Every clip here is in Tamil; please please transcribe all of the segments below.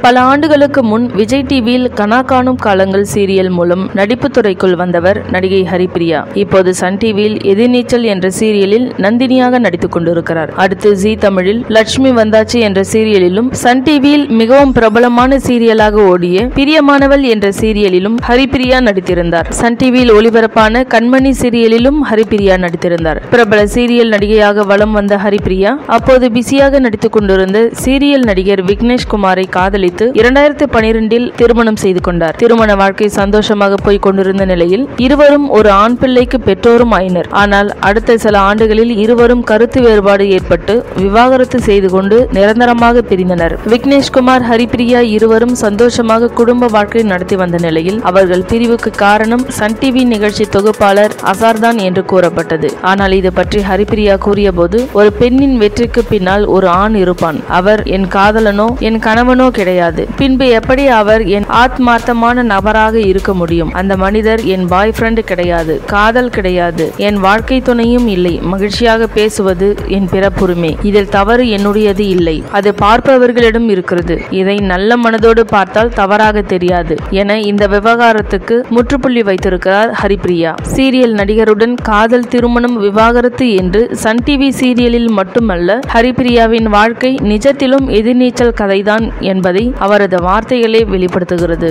பல ஆண்டுகளுக்கு முன் விஜய் டிவியில் கனா காணும் காலங்கள் சீரியல் மூலம் நடிப்பு துறைக்குள் வந்தவர் நடிகை ஹரிப்பிரியா இப்போது சன் டிவியில் எதிர்நீச்சல் என்ற சீரியலில் நந்தினியாக நடித்துக் கொண்டிருக்கிறார் அடுத்து ஜி தமிழில் லட்சுமி வந்தாச்சு என்ற சீரியலிலும் சன் டிவியில் மிகவும் பிரபலமான சீரியலாக ஓடிய பிரியமானவள் என்ற சீரியலிலும் ஹரிப்பிரியா நடித்திருந்தார் சன் டிவியில் ஒளிபரப்பான கண்மணி சீரியலிலும் ஹரிப்பிரியா நடித்திருந்தார் பிரபல சீரியல் நடிகையாக வலம் வந்த ஹரிப்பிரியா அப்போது பிஸியாக நடித்துக் கொண்டிருந்த சீரியல் நடிகர் விக்னேஷ் குமாரை காதலித்து இரண்டாயிரத்தி பனிரெண்டில் திருமணம் செய்து கொண்டார் திருமண வாழ்க்கை சந்தோஷமாக போய் கொண்டிருந்த நிலையில் இருவரும் ஒரு ஆண் பிள்ளைக்கு பெற்றோரும் ஆயினர் ஆனால் அடுத்த சில ஆண்டுகளில் இருவரும் கருத்து வேறுபாடு ஏற்பட்டு விவாகரத்து செய்து கொண்டு நிரந்தரமாக பிரிந்தனர் விக்னேஷ்குமார் ஹரிப்பிரியா இருவரும் சந்தோஷமாக குடும்ப வாழ்க்கை நடத்தி வந்த நிலையில் அவர்கள் பிரிவுக்கு காரணம் சன் டிவி நிகழ்ச்சி தொகுப்பாளர் அசார்தான் என்று கூறப்பட்டது ஆனால் இது பற்றி ஹரிப்பிரியா கூறியபோது ஒரு பெண்ணின் வெற்றிக்கு பின்னால் ஒரு ஆண் இருப்பான் அவர் என் காதலனோ என் கணவனோ கிடையாது பின்பு எப்படி அவர் என் ஆத்மார்த்தமான நபராக இருக்க முடியும் அந்த மனிதர் என் பாய் ஃப்ரெண்ட் கிடையாது காதல் கிடையாது என் வாழ்க்கை துணையும் இல்லை மகிழ்ச்சியாக பேசுவது என் பிறப்புரிமை இதில் தவறு என்னுடையது இல்லை அது பார்ப்பவர்களிடம் இருக்கிறது இதை நல்ல மனதோடு பார்த்தால் தவறாக தெரியாது என இந்த விவகாரத்துக்கு முற்றுப்புள்ளி வைத்திருக்கிறார் ஹரிப்பிரியா சீரியல் நடிகருடன் காதல் திருமணம் விவாகரத்து என்று சன் டிவி சீரியலில் மட்டுமல்ல ஹரிப்பிரியாவின் வாழ்க்கை நிஜத்திலும் எதிர்நீச்சல் கதைதான் என்பதை அவரது வார்த்தைகளே வெளிப்படுத்துகிறது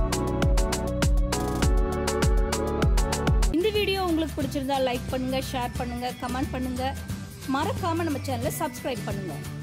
இந்த வீடியோ உங்களுக்கு பிடிச்சிருந்தா லைக் பண்ணுங்க ஷேர் பண்ணுங்க கமெண்ட் பண்ணுங்க மறக்காம நம்ம சேனலை சப்ஸ்கிரைப் பண்ணுங்க